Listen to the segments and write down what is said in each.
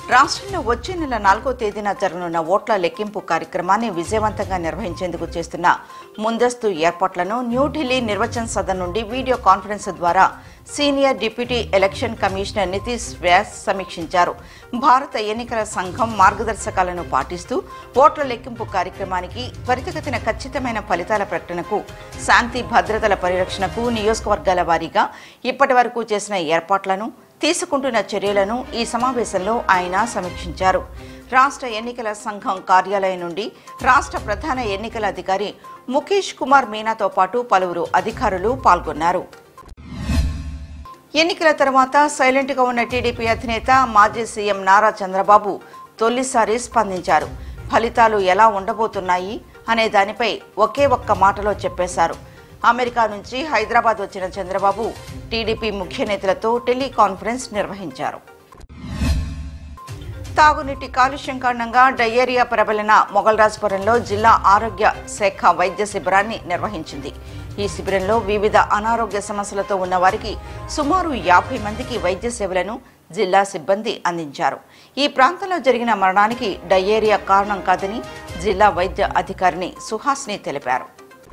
రాష్ట్రంలో వచ్చే నెల నాలుగో తేదీన జరగనున్న ఓట్ల లెక్కింపు కార్యక్రమాన్ని విజయవంతంగా నిర్వహించేందుకు చేస్తున్న ముందస్తు ఏర్పాట్లను న్యూఢిల్లీ నిర్వచన్ సదన్ నుండి వీడియో కాన్ఫరెన్స్ ద్వారా senior deputy election commissioner Nitish Vyas సమీక్షించారు భారత ఎన్నికల సంఘం మార్గదర్శకాలను పాటిస్తూ ఓట్ల లెక్కింపు కార్యక్రమానికి త్వరితగతిన ఖచ్చితమైన ఫలితాల ప్రకటనకు శాంతి భద్రతల పరిరక్షణకు నియోజకవర్గాల వారీగా ఇప్పటి వరకు చేసిన ఏర్పాట్లను తీసుకుంటున్న చర్యలను ఈ సమావేశంలో ఆయన సమీక్షించారు రాష్ట్ర ఎన్నికల సంఘం కార్యాలయం నుండి రాష్ట్ర ప్రధాన ఎన్నికల అధికారి ముఖేష్ కుమార్ మీనాతో పాటు పలువురు అధికారులు పాల్గొన్నారు ఎన్నికల తర్వాత సైలెంట్ గా ఉన్న టీడీపీ అధినేత మాజీ సీఎం నారా చంద్రబాబు తొలిసారి స్పందించారు ఫలితాలు ఎలా ఉండబోతున్నాయి అనే దానిపై ఒకే ఒక్క మాటలో చెప్పేశారు అమెరికా నుంచి హైదరాబాద్ వచ్చిన చంద్రబాబు టీడీపీ ముఖ్య నేతలతో టెలికాన్ఫరెన్స్ నిర్వహించారు తాగునీటి కాలుష్యం కారణంగా డయేరియా ప్రబలిన మొగల్రాజ్పురంలో జిల్లా ఆరోగ్య శాఖ వైద్య శిబిరాన్ని నిర్వహించింది ఈ శిబిరంలో వివిధ అనారోగ్య సమస్యలతో ఉన్న వారికి సుమారు యాభై మందికి వైద్య సేవలను జిల్లా సిబ్బంది అందించారు ఈ ప్రాంతంలో జరిగిన మరణానికి డయేరియా కారణం కాదని జిల్లా వైద్య అధికారిని సుహాస్ని తెలిపారు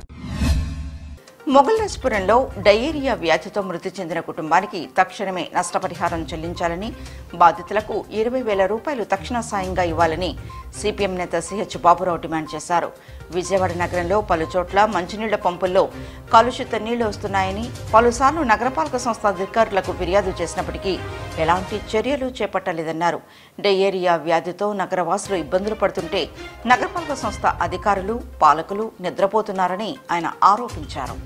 మొగల్రాజ్పురంలో డయేరియా వ్యాధితో మృతి చెందిన కుటుంబానికి తక్షణమే నష్టపరిహారం చెల్లించాలని బాధితులకు ఇరవై వేల రూపాయలు తక్షణ సాయంగా ఇవ్వాలని సిపిఎం నేత సిహెచ్ బాబురావు డిమాండ్ చేశారు విజయవాడ నగరంలో పలు చోట్ల మంచినీళ్ల పంపుల్లో కలుషిత నీళ్లు వస్తున్నాయని పలుసార్లు నగరపాలక సంస్థ అధికారులకు ఫిర్యాదు చేసినప్పటికీ ఎలాంటి చర్యలు చేపట్టలేదన్నారు డయేరియా వ్యాధితో నగరవాసులు ఇబ్బందులు పడుతుంటే నగరపాలక సంస్థ అధికారులు పాలకులు నిద్రపోతున్నారని ఆయన ఆరోపించారు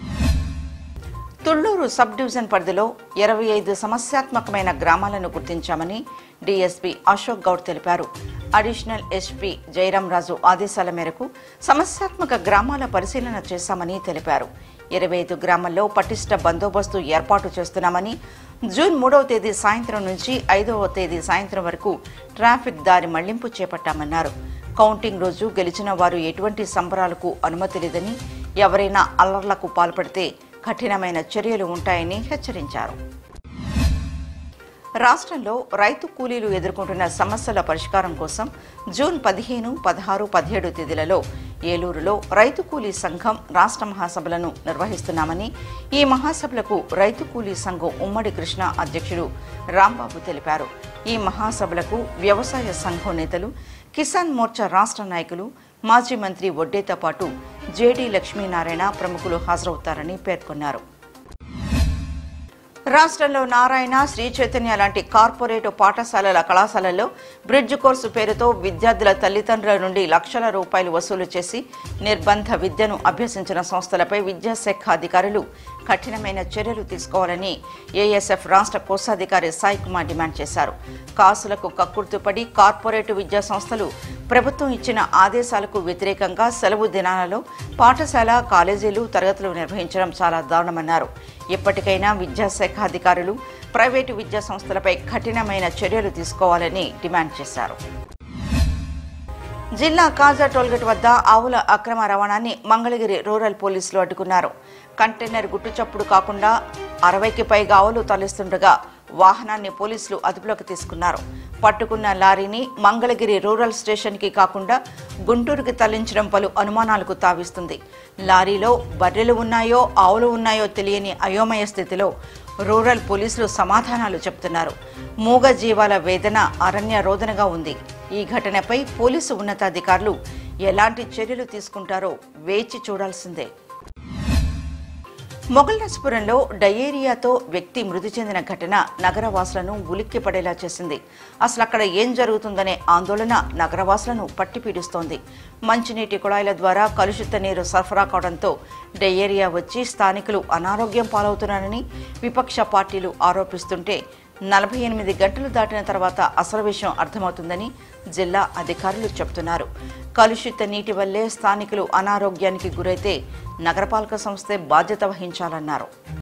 తుళ్లూరు సబ్ డివిజన్ పరిధిలో ఇరవై ఐదు సమస్యాత్మకమైన గ్రామాలను గుర్తించామని డీఎస్పీ అశోక్ గౌడ్ తెలిపారు అడిషనల్ ఎస్పీ జయరాం రాజు ఆదేశాల మేరకు సమస్యాత్మక గ్రామాల పరిశీలన చేశామని తెలిపారు ఇరవై ఐదు గ్రామాల్లో పటిష్ట బందోబస్తు ఏర్పాటు చేస్తున్నామని జూన్ మూడవ తేదీ సాయంత్రం నుంచి ఐదవ తేదీ సాయంత్రం వరకు ట్రాఫిక్ దారి మళ్లింపు చేపట్టామన్నారు కౌంటింగ్ రోజు గెలిచిన వారు ఎటువంటి సంబరాలకు అనుమతి లేదని ఎవరైనా అల్లర్లకు పాల్పడితే కఠినమైన చర్యలు ఉంటాయని హెచ్చరించారు రాష్ట్రంలో రైతు కూలీలు ఎదుర్కొంటున్న సమస్యల పరిష్కారం కోసం జూన్ పదిహేను పదహారు పదిహేడు తేదీలలో ఏలూరులో రైతు కూలీ సంఘం రాష్ట్ర మహాసభలను నిర్వహిస్తున్నామని ఈ మహాసభలకు రైతు కూలీ సంఘం ఉమ్మడి కృష్ణ అధ్యక్షుడు రాంబాబు తెలిపారు ఈ మహాసభలకు వ్యవసాయ సంఘం నేతలు కిసాన్ మోర్చా రాష్ట్ర నాయకులు మాజీ మంత్రి వడ్డేతో పాటు జేడీ లక్ష్మీనారాయణ ప్రముఖులు హాజరవుతారని పేర్కొన్నారు రాష్ట్రంలో నారాయణ శ్రీ చైతన్య లాంటి కార్పొరేట్ పాఠశాలల కళాశాలల్లో బ్రిడ్జ్ కోర్సు పేరుతో విద్యార్థుల తల్లిదండ్రుల నుండి లక్షల రూపాయలు వసూలు చేసి నిర్బంధ విద్యను అభ్యసించిన సంస్థలపై విద్యాశాఖ అధికారులు కఠినమైన చర్యలు తీసుకోవాలని ఏఎస్ఎఫ్ రాష్ట్ర కోశాధికారి సాయి కుమార్ డిమాండ్ చేశారు కాసులకు కక్కుర్తుపడి కార్పొరేట్ విద్యా సంస్థలు ప్రభుత్వం ఇచ్చిన ఆదేశాలకు వ్యతిరేకంగా సెలవు దినాలలో పాఠశాల కాలేజీలు తరగతులు నిర్వహించడం చాలా దారుణమన్నారు ఇప్పటికైనా విద్యాశాఖ అధికారులు ప్రైవేటు విద్యా సంస్థలపై కఠినమైన చర్యలు తీసుకోవాలని డిమాండ్ చేశారు జిల్లా కాజా టోల్గేట్ వద్ద ఆవుల అక్రమ రవాణాన్ని మంగళగిరి రూరల్ పోలీసులు అడ్డుకున్నారు కంటైనర్ గుట్టుచప్పుడు కాకుండా అరవైకి పైగా ఆవులు తరలిస్తుండగా వాహనాన్ని పోలీసులు అదుపులోకి తీసుకున్నారు పట్టుకున్న లారీని మంగళగిరి రూరల్ స్టేషన్కి కాకుండా గుంటూరుకి తరలించడం పలు అనుమానాలకు తావిస్తుంది లారీలో బర్రెలు ఉన్నాయో ఆవులు ఉన్నాయో తెలియని అయోమయ స్థితిలో రూరల్ పోలీసులు సమాధానాలు చెప్తున్నారు మూగ జీవాల వేదన అరణ్య రోదనగా ఉంది ఈ ఘటనపై పోలీసు ఉన్నతాధికారులు ఎలాంటి చర్యలు తీసుకుంటారో వేచి చూడాల్సిందే మొగల్రాజ్పురంలో డయేరియాతో వ్యక్తి మృతి చెందిన ఘటన నగరవాసులను ఉలిక్కిపడేలా చేసింది అసలు అక్కడ ఏం జరుగుతుందనే ఆందోళన నగరవాసులను పట్టిపీడిస్తోంది మంచినీటి కుళాయిల ద్వారా కలుషిత నీరు సరఫరా కావడంతో డయేరియా వచ్చి స్థానికులు అనారోగ్యం పాలవుతున్నారని విపక్ష పార్టీలు ఆరోపిస్తుంటే నలభై ఎనిమిది గంటలు దాటిన తర్వాత అసలు విషయం అర్థమవుతుందని జిల్లా అధికారులు చెబుతున్నారు కలుషిత నీటి వల్లే స్థానికులు అనారోగ్యానికి గురైతే నగరపాలక సంస్థే బాధ్యత వహించాలన్నారు